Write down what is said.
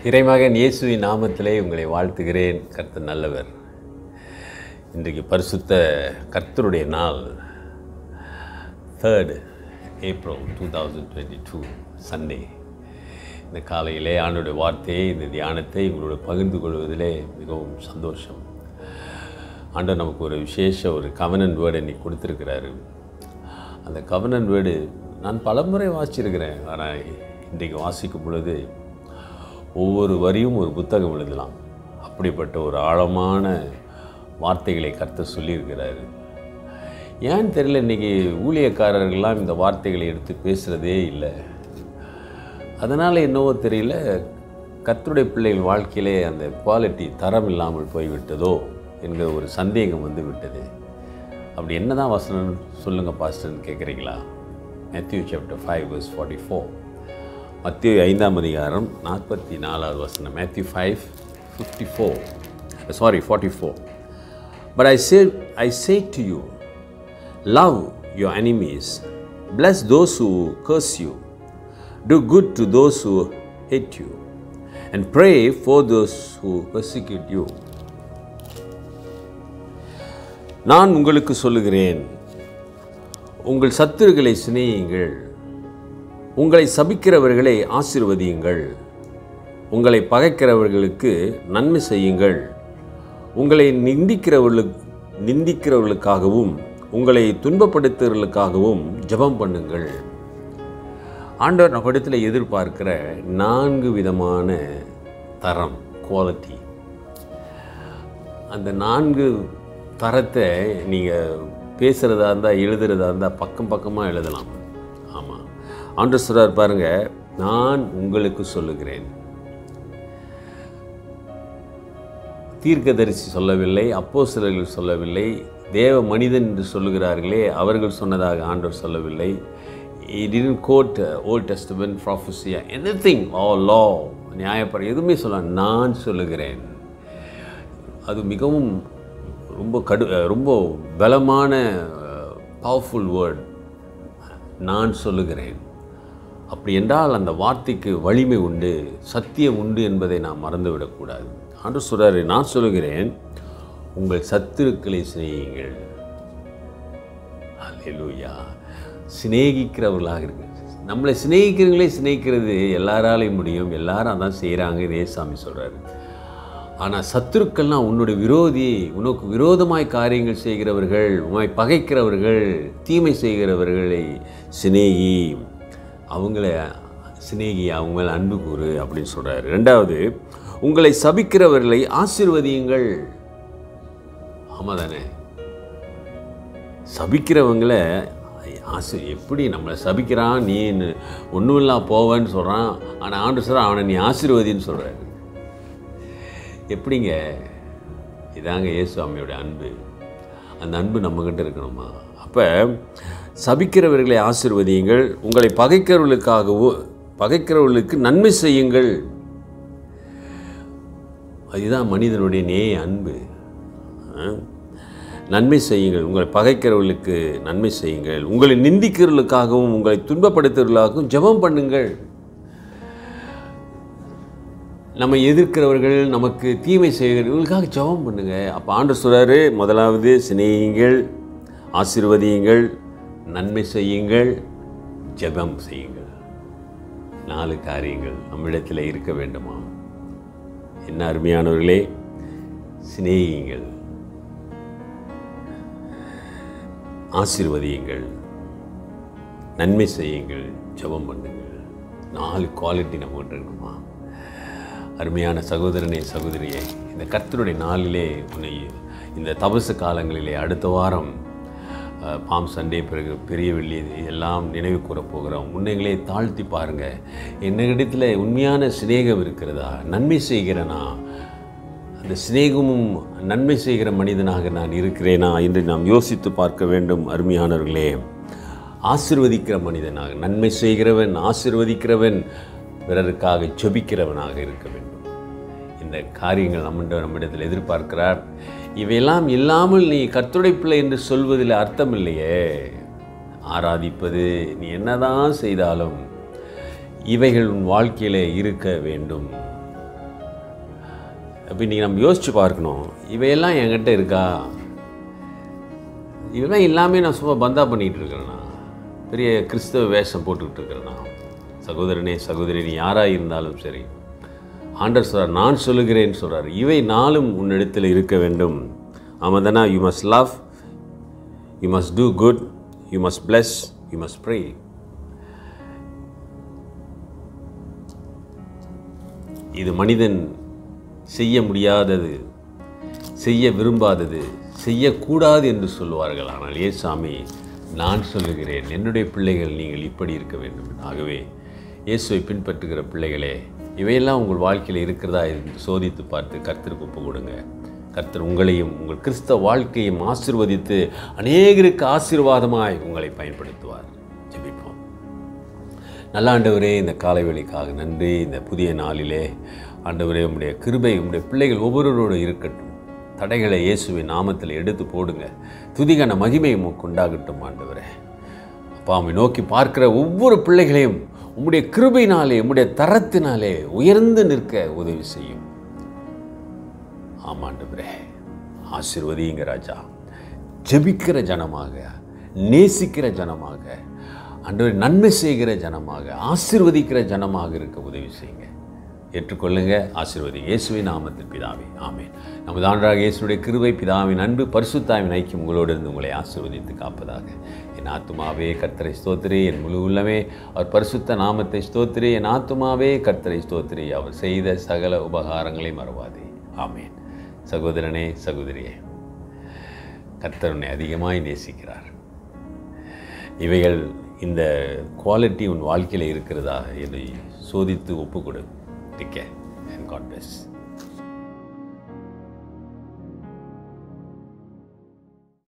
இறைமகன் இயேசுவின் நாமத்திலே உங்களை வாழ்த்துகிறேன் கர்த்தர் நல்லவர் இன்றைக்கு பரிசுத்த கர்த்தருடைய நாள் third April two thousand twenty two Sunday இந்த காலையிலே ஆண்டுடைய வார்த்தையை இந்த தியானத்தை உங்களோட பகிர்ந்து கொள்வதிலே மிகவும் சந்தோஷம் ஆண்டவர் நமக்கு ஒரு விசேஷ ஒரு கவனன் வேர்டு இன்னைக்கு கொடுத்துருக்கிறாரு அந்த கவனன் வேர்டு நான் பலமுறை வாசிச்சிருக்கிறேன் ஆனால் இன்றைக்கு வாசிக்கும் பொழுது ஒவ்வொரு வரியும் ஒரு புத்தகம் எழுதலாம் அப்படிப்பட்ட ஒரு ஆழமான வார்த்தைகளை கர்த்தர் சொல்லியிருக்கிறாரு ஏன் தெரியல இன்றைக்கி ஊழியக்காரர்கள்லாம் இந்த வார்த்தைகளை எடுத்து பேசுகிறதே இல்லை அதனால் என்னவோ தெரியல கர்த்தருடைய பிள்ளைகள் வாழ்க்கையிலே அந்த குவாலிட்டி தரம் இல்லாமல் போய்விட்டதோ என்கிற ஒரு சந்தேகம் வந்து விட்டது அப்படி என்ன தான் வசனம் சொல்லுங்கள் பாஸ்டர்னு கேட்குறீங்களா Matthew chapter five verse forty four மத்திய ஐந்தாம் அதிகாரம் நாற்பத்தி நாலாவது வசனம் Matthew five fifty four sorry forty four but I say I say to you love your enemies bless those who curse you do good to those who hate you and pray for those who persecute you நான் உங்களுக்கு சொல்லுகிறேன் உங்கள் சத்துருக்களை சிநேகியுங்கள் உங்களை சபிக்கிறவர்களை ஆசீர்வதியுங்கள் உங்களை பகைக்கிறவர்களுக்கு நன்மை செய்யுங்கள் உங்களை நிந்திக்கிறவர்களுக்கு நிந்திக்கிறவர்களுக்காகவும் உங்களை துன்பப்படுத்துகிறவர்களுக்காகவும் ஜெபம் பண்ணுங்கள் ஆண்டவர் நம்மிடத்தில் எதிர்பார்க்கிற நான்கு விதமான தரம் குவாலிட்டி அந்த நான்கு தரத்தை நீங்கள் பேசுகிறதா இருந்தால் எழுதுறதா இருந்தால் பக்கம் பக்கமாக எழுதலாம் ஆமாம் ஆண்டு சொல்கிறார் பாருங்க நான் உங்களுக்கு சொல்லுகிறேன் தீர்க்கதரிசி சொல்லவில்லை அப்போ சொல்லவில்லை தேவ மனிதன் என்று சொல்லுகிறார்களே அவர்கள் சொன்னதாக ஆண்டவர் சொல்லவில்லை இடின் கோட் old testament prophecy any thing ah law நியாயப்பட எதுவுமே சொல்ல நான் சொல்லுகிறேன் அது மிகவும் ரொம்ப கடு ரொம்ப பலமான பவர்ஃபுல் வேர்ட் நான் சொல்லுகிறேன் அப்படி என்றால் அந்த வார்த்தைக்கு வலிமை உண்டு சத்தியம் உண்டு என்பதை நாம் மறந்துவிடக்கூடாது ஆண்டு சொல்கிறாரு நான் சொல்லுகிறேன் உங்கள் சத்துருக்களை சிநேகிங்கள் அல்லேலூயா சிநேகிக்கிறவர்களாக இருக்கு நம்மளை சிநேகிக்கிறவங்களே சிநேகிக்கிறது எல்லாராலையும் முடியும் எல்லாரும் அதான் செய்கிறாங்க இதே சாமி சொல்கிறாரு ஆனால் சத்துருக்கள்லாம் உன்னுடைய விரோதி உனக்கு விரோதமாய் காரியங்கள் செய்கிறவர்கள் உண்மை பகைக்கிறவர்கள் தீமை செய்கிறவர்களை சிநேகி அவங்கள சிநேகி அவங்க மேலே அன்பு கூறு அப்படின்னு சொல்கிறாரு ரெண்டாவது உங்களை சபிக்கிறவர்களை ஆசிர்வதியுங்கள் ஆமாம் தானே சபிக்கிறவங்களை ஆசை எப்படி நம்மளை சபிக்கிறான் நீ ஒன்றும் இல்லா போவேன்னு சொல்கிறான் ஆனால் ஆண்டு சொல்கிறான் அவனை நீ ஆசீர்வதின்னு சொல்கிறாரு எப்படிங்க இதாங்க இயேசுவாமியோட அன்பு அந்த அன்பு நம்மக்கிட்ட இருக்கணுமா அப்போ சபிக்கிறவர்களை ஆசிர்வதியுங்கள் உங்களை பகைக்கிறவர்களுக்காகவும் பகைக்கிறவர்களுக்கு நன்மை செய்யுங்கள் அதுதான் மனிதனுடைய நேய அன்பு நன்மை செய்யுங்கள் உங்களை பகைக்கிறவர்களுக்கு நன்மை செய்யுங்கள் உங்களை நிந்திக்கிறவர்களுக்காகவும் உங்களை துன்பப்படுத்துறவர்களுக்காகவும் ஜெபம் பண்ணுங்கள் நம்ம எதிர்க்கிறவர்கள் நமக்கு தீமை செய்கிறவர்களுக்காக ஜெபம் பண்ணுங்க அப்போ ஆண்டு சொல்கிறாரு முதலாவது சிநேகிங்கள் ஆசீர்வதியுங்கள் நன்மை செய்யுங்கள் ஜெபம் செய்யுங்கள் நாலு காரியங்கள் நம்மிடத்தில் இருக்க வேண்டுமா என்ன அருமையானவர்களே சிநேகிங்கள் ஆசீர்வதியுங்கள் நன்மை செய்யுங்கள் ஜெபம் பண்ணுங்கள் நாலு குவாலிட்டி நம்ம இருக்கணுமா அருமையான சகோதரனே சகோதரியே இந்த கர்த்தருடைய நாளிலே உன்னை இந்த தபசு காலங்களிலே அடுத்த வாரம் பாம் சண்டே பிறகு பெரிய வெள்ளி எல்லாம் நினைவு கூற போகிறோம் உன்னைங்களே தாழ்த்தி பாருங்கள் என்னிடத்தில் உண்மையான சிநேகம் இருக்கிறதா நன்மை செய்கிறனா அந்த சிநேகமும் நன்மை செய்கிற மனிதனாக நான் இருக்கிறேனா என்று நாம் யோசித்து பார்க்க வேண்டும் அருமையானவர்களே ஆசிர்வதிக்கிற மனிதனாக நன்மை செய்கிறவன் ஆசிர்வதிக்கிறவன் பிறருக்காக ஜெபிக்கிறவனாக இருக்க வேண்டும் இந்த காரியங்கள் நம்ம நம்மிடத்தில் எதிர்பார்க்கிறார் இவையெல்லாம் இல்லாமல் நீ கர்த்தருடைய பிள்ளை என்று சொல்வதில் அர்த்தம் இல்லையே ஆராதிப்பது நீ என்னதான் செய்தாலும் இவைகள் உன் வாழ்க்கையிலே இருக்க வேண்டும் அப்போ இன்றைக்கி நம்ம யோசித்து பார்க்கணும் இவையெல்லாம் என்கிட்ட இருக்கா இதெல்லாம் இல்லாமல் நான் சும்மா பந்தா பண்ணிகிட்டு இருக்கிறேன்னா பெரிய கிறிஸ்தவ வேஷம் போட்டுக்கிட்டு இருக்கிறேன்னா சகோதரனே சகோதரி நீ யாராக இருந்தாலும் சரி ஆண்டர் சொல்கிறார் நான் சொல்லுகிறேன்னு சொல்கிறார் இவை நாளும் உன்னிடத்தில் இருக்க வேண்டும் ஆமாம் தானே you must love you must do good you must bless you must pray இது மனிதன் செய்ய முடியாதது செய்ய விரும்பாதது செய்யக்கூடாது என்று சொல்லுவார்கள் ஆனால் ஏசாமி நான் சொல்லுகிறேன் என்னுடைய பிள்ளைகள் நீங்கள் இப்படி இருக்க வேண்டும் ஆகவே இயேசுவை பின்பற்றுகிற பிள்ளைகளே இவையெல்லாம் உங்கள் வாழ்க்கையில் இருக்கிறதா என்று சோதித்து பார்த்து கர்த்தருக்கு ஒப்பு கொடுங்க கர்த்தர் உங்களையும் உங்கள் கிறிஸ்தவ வாழ்க்கையும் ஆசீர்வதித்து அநேகருக்கு ஆசீர்வாதமாய் உங்களை பயன்படுத்துவார் ஜெபிப்போம் நல்ல ஆண்டவரே இந்த காலை வேளைக்காக நன்றி இந்த புதிய நாளிலே ஆண்டவரே உம்முடைய கிருபை உம்முடைய பிள்ளைகள் ஒவ்வொருவரோடு இருக்கட்டும் தடைகளை இயேசுவின் நாமத்தில் எடுத்து போடுங்க துதிகன மகிமை உமக்கு உண்டாகட்டும் ஆண்டவரே அப்பா உம்மை நோக்கி பார்க்கிற ஒவ்வொரு பிள்ளைகளையும் உம்முடைய கிருபையினாலே உம்முடைய தரத்தினாலே உயர்ந்து நிற்க உதவி செய்யும் ஆமாண்டவரே ஆசிர்வதிங்க ராஜா ஜெபிக்கிற ஜனமாக நேசிக்கிற ஜனமாக அன்றவர் நன்மை செய்கிற ஜனமாக ஆசிர்வதிக்கிற ஜனமாக இருக்க உதவி செய்யுங்க ஏற்றுக்கொள்ளுங்க ஆசீர்வதி இயேசுவின் நாமத்தில் பிதாவே ஆமேன் நமது ஆண்டாக இயேசுடைய கிருபை பிதாவின் அன்பு பரிசுத்தாவின் ஐக்கியம் உங்களோடு இருந்து உங்களை ஆசீர்வதித்து காப்பதாக என் ஆத்துமாவே கர்த்தரை ஸ்தோத்திரி என் முழு உள்ளமே அவர் பரிசுத்த நாமத்தை ஸ்தோத்திரி என் ஆத்துமாவே கர்த்தரை ஸ்தோத்திரி அவர் செய்த சகல உபகாரங்களை மறவாதே ஆமேன் சகோதரனே சகோதரியே கர்த்தர் உன்னை அதிகமாய் நேசிக்கிறார் இவைகள் இந்த குவாலிட்டி உன் வாழ்க்கையில் இருக்கிறதா என்று சோதித்து ஒப்புக்கொடு டிக்கே அண்ட் காட் பிளஸ்